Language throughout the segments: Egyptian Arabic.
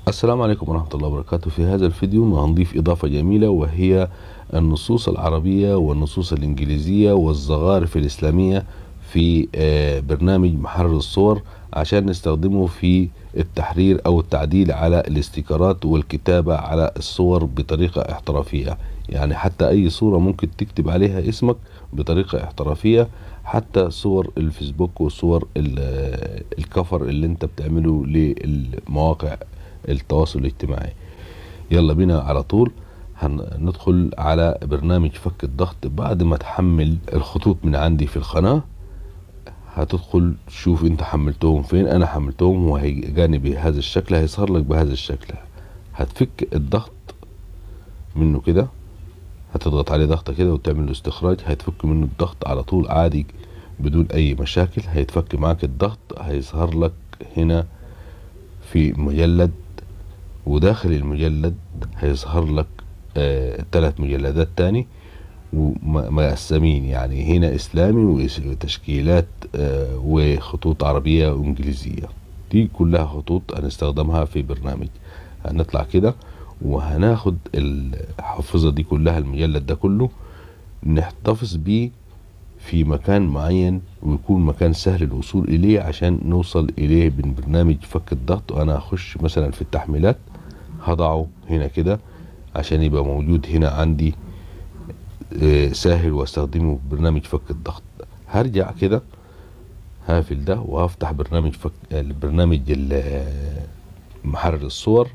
السلام عليكم ورحمة الله وبركاته في هذا الفيديو هنضيف إضافة جميلة وهي النصوص العربية والنصوص الإنجليزية والزخارف الإسلامية في آه، برنامج محرر الصور عشان نستخدمه في التحرير أو التعديل على الاستيكرات والكتابة على الصور بطريقة احترافية يعني حتى أي صورة ممكن تكتب عليها اسمك بطريقة احترافية حتى صور الفيسبوك وصور ال- الكفر اللي انت بتعمله للمواقع التواصل الاجتماعي يلا بينا على طول هندخل على برنامج فك الضغط بعد ما تحمل الخطوط من عندي في القناة هتدخل تشوف انت حملتهم فين انا حملتهم وهيجاني بهذا الشكل هيظهر لك بهذا الشكل هتفك الضغط منه كده هتضغط عليه ضغطة كده وتعمل له استخراج هيتفك منه الضغط على طول عادي بدون اي مشاكل هيتفك معاك الضغط هيظهر لك هنا في مجلد وداخل المجلد هيظهر لك آه ثلاث مجلدات تاني ومقسمين يعني هنا اسلامي وتشكيلات آه وخطوط عربية وانجليزية دي كلها خطوط هنستخدمها في برنامج هنطلع كده وهناخد الحافظة دي كلها المجلد ده كله نحتفظ بيه في مكان معين ويكون مكان سهل الوصول اليه عشان نوصل اليه من برنامج فك الضغط وانا هخش مثلا في التحميلات هضعه هنا كده عشان يبقى موجود هنا عندي آه، سهل واستخدمه في برنامج فك الضغط هرجع كده هقفل ده وهفتح برنامج فك البرنامج ال- محرر الصور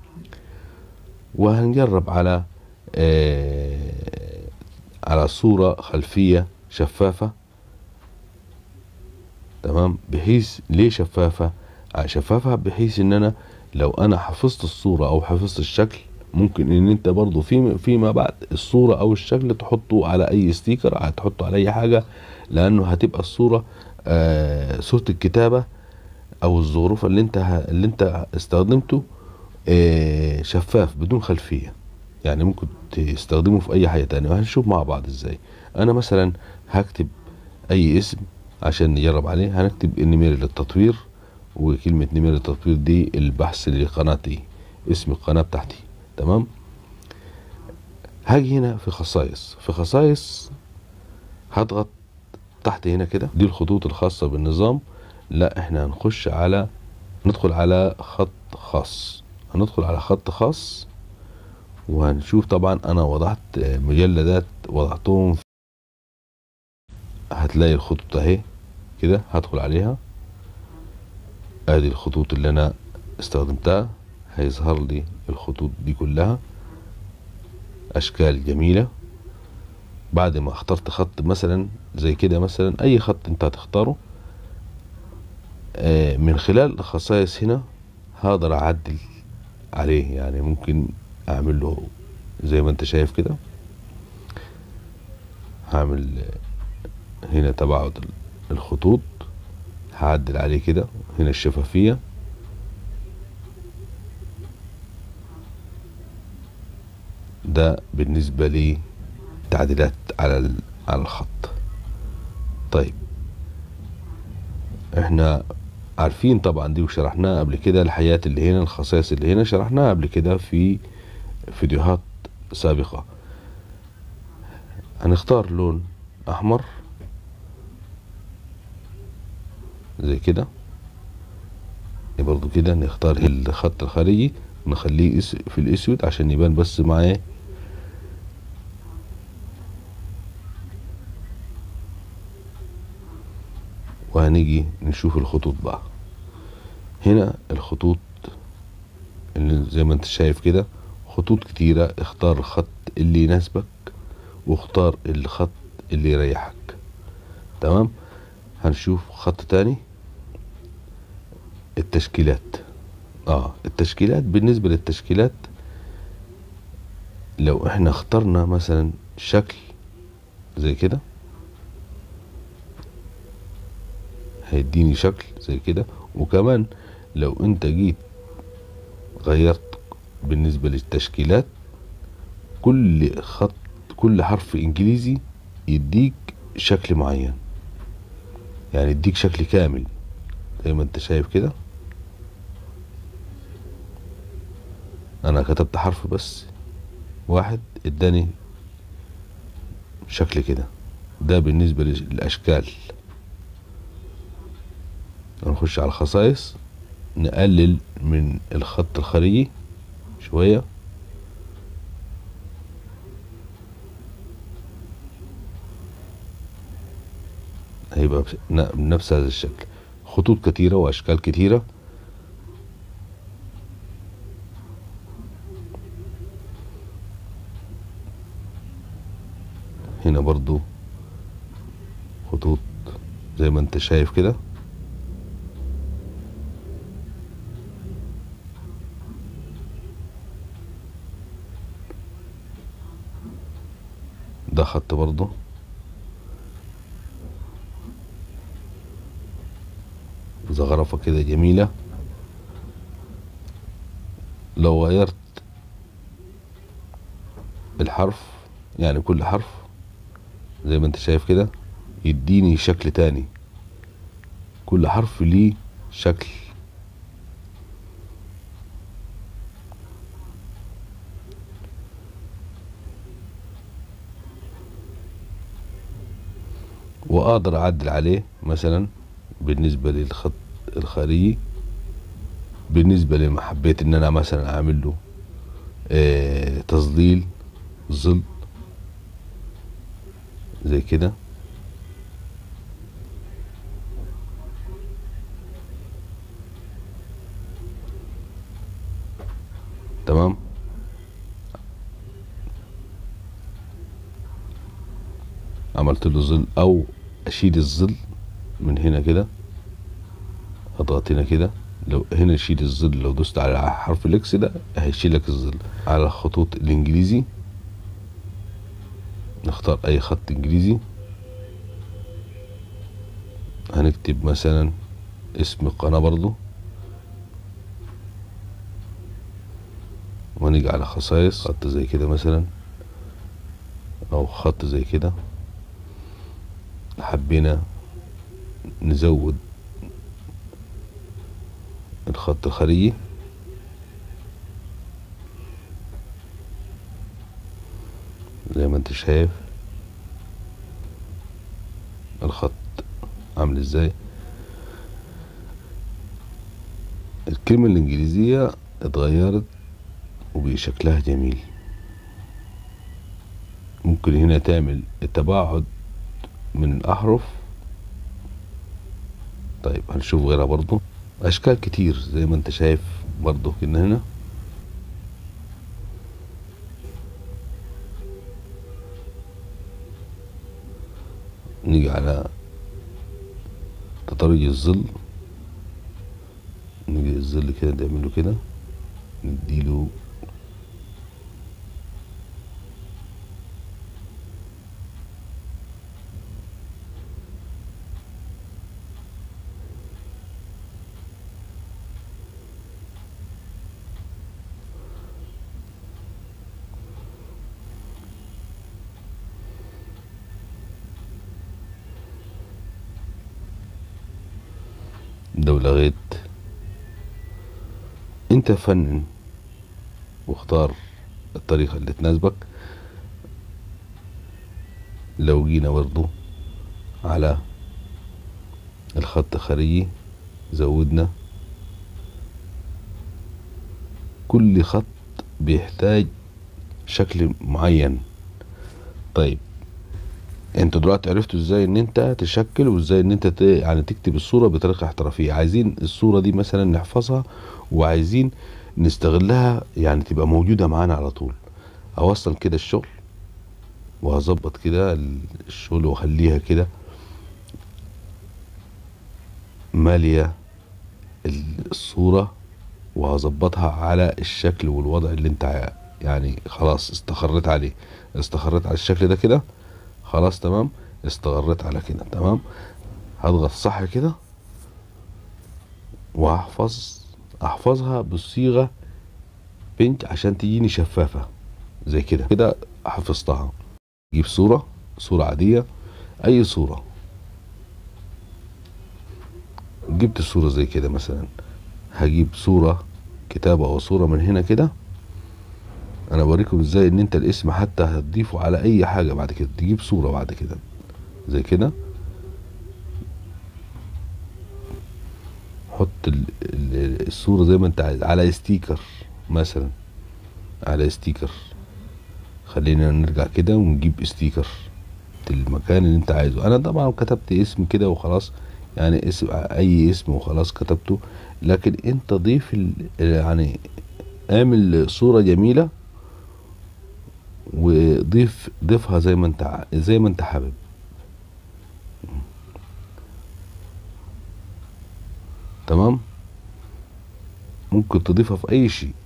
وهنجرب على آه، على صورة خلفية شفافة تمام بحيث ليه شفافة آه، شفافة بحيث ان انا لو انا حفظت الصورة او حفظت الشكل ممكن ان انت برضو في فيما بعد الصورة او الشكل تحطه على اي ستيكر هتحطه على اي حاجة لانه هتبقى الصورة آه صورة الكتابة او الزخرفة اللي انت ه- اللي انت استخدمته آه شفاف بدون خلفية يعني ممكن تستخدمه في اي حاجة تانية وهنشوف مع بعض ازاي انا مثلا هكتب اي اسم عشان نجرب عليه هنكتب النمير للتطوير وكلمة نمير للتطوير دي البحث لقناتي اسم القناة بتاعتي تمام هاجي هنا في خصائص في خصائص هضغط تحت هنا كده دي الخطوط الخاصة بالنظام لا احنا هنخش على ندخل على خط خاص هندخل على خط خاص وهنشوف طبعا انا وضعت مجلدات وضعتهم في- هتلاقي الخطوط اهي كده هدخل عليها ادي الخطوط اللي انا استخدمتها هيظهر لي الخطوط دي كلها اشكال جميلة بعد ما اخترت خط مثلا زي كده مثلا اي خط انت هتختاره آه، من خلال الخصائص هنا هقدر اعدل عليه يعني ممكن اعمل له زي ما انت شايف كده هعمل آه، هنا تباعد الخطوط هعدل عليه كده هنا الشفافية ده بالنسبة لي تعديلات على ال- على الخط طيب احنا عارفين طبعا دي وشرحناها قبل كده الحياة اللي هنا الخصائص اللي هنا شرحناها قبل كده في فيديوهات سابقة هنختار لون احمر زي كده برضو كده نختار الخط الخارجي ونخليه اس- في الاسود عشان يبان بس معاه وهنيجي نشوف الخطوط بقى هنا الخطوط اللي زي ما انت شايف كده خطوط كتيرة اختار الخط اللي يناسبك واختار الخط اللي يريحك تمام هنشوف خط تاني التشكيلات اه التشكيلات بالنسبة للتشكيلات لو احنا اخترنا مثلا شكل زي كده هيديني شكل زي كده وكمان لو انت جيت غيرت بالنسبة للتشكيلات كل خط كل حرف انجليزي يديك شكل معين يعني يديك شكل كامل زي ما انت شايف كده انا كتبت حرف بس واحد اداني شكل كده ده بالنسبة للاشكال نخش على الخصائص نقلل من الخط الخارجي شوية هيبقى بنفس هذا الشكل خطوط كتيرة وأشكال كتيرة هنا برضو خطوط زي ما انت شايف كده ده خط برضو زخرفة كده جميلة لو غيرت الحرف يعني كل حرف زي ما انت شايف كده يديني شكل تاني كل حرف ليه شكل واقدر اعدل عليه مثلا بالنسبة للخط الخارجي بالنسبة لما حبيت ان انا مثلا اعمل له آه تظليل ظل زي كده تمام عملت له ظل او اشيل الظل من هنا كده اضغط هنا كده لو هنا شيل الظل لو دوست على حرف الاكس ده هيشيل لك الظل على الخطوط الانجليزي نختار اي خط انجليزي هنكتب مثلا اسم القناة برضو ونيجي على خصائص خط زي كده مثلا او خط زي كده حبينا نزود الخط الخارجي زي ما انت شايف الخط عامل ازاي الكلمة الانجليزية اتغيرت وبشكلها جميل ممكن هنا تعمل التباعد من الاحرف طيب هنشوف غيرها برضو اشكال كتير زي ما انت شايف برضو كنا هنا نيجي على تطريج الظل نيجي الظل كده نعمله كده نديله لو لغيت انت فنن واختار الطريقة اللي تناسبك لو جينا برضو على الخط الخارجي زودنا كل خط بيحتاج شكل معين طيب انت دلوقتي عرفتوا ازاي ان انت تشكل وازاي ان انت ت... يعني تكتب الصورة بطريقة احترافية عايزين الصورة دي مثلا نحفظها وعايزين نستغلها يعني تبقى موجودة معانا على طول اوصل كده الشغل وهظبط كده الشغل واخليها كده مالية الصورة وهظبطها على الشكل والوضع اللي انت يعني خلاص استقريت عليه استقريت على الشكل ده كده خلاص تمام استقريت على كده تمام هضغط صح كده وهحفظ احفظها بالصيغة بنت عشان تجيني شفافة زي كده كده حفظتها جيب صورة صورة عادية اي صورة جبت صورة زي كده مثلا هجيب صورة كتابة او صورة من هنا كده انا بوريكم ازاي ان انت الاسم حتى هتضيفه على اي حاجة بعد كده تجيب صورة بعد كده زي كده حط ال- ال- الصورة زي ما انت عايز على ستيكر مثلا على ستيكر خلينا نرجع كده ونجيب ستيكر المكان اللي انت عايزه انا طبعا كتبت اسم كده وخلاص يعني اسم اي اسم وخلاص كتبته لكن انت ضيف ال- يعني اعمل صورة جميلة وضيف ضيفها زي ما انت ع- زي ما انت حابب تمام ممكن تضيفها في اي شيء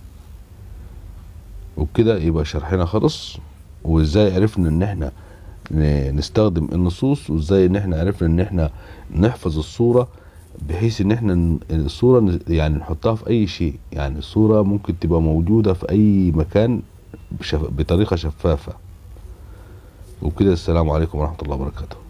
وبكده يبقى شرحنا خلص وازاي عرفنا ان احنا ن- نستخدم النصوص وازاي ان احنا عرفنا ان احنا نحفظ الصورة بحيث ان احنا ن- الصورة ن- يعني نحطها في اي شيء يعني الصورة ممكن تبقى موجودة في اي مكان بشف... بطريقة شفافة وبكده السلام عليكم ورحمة الله وبركاته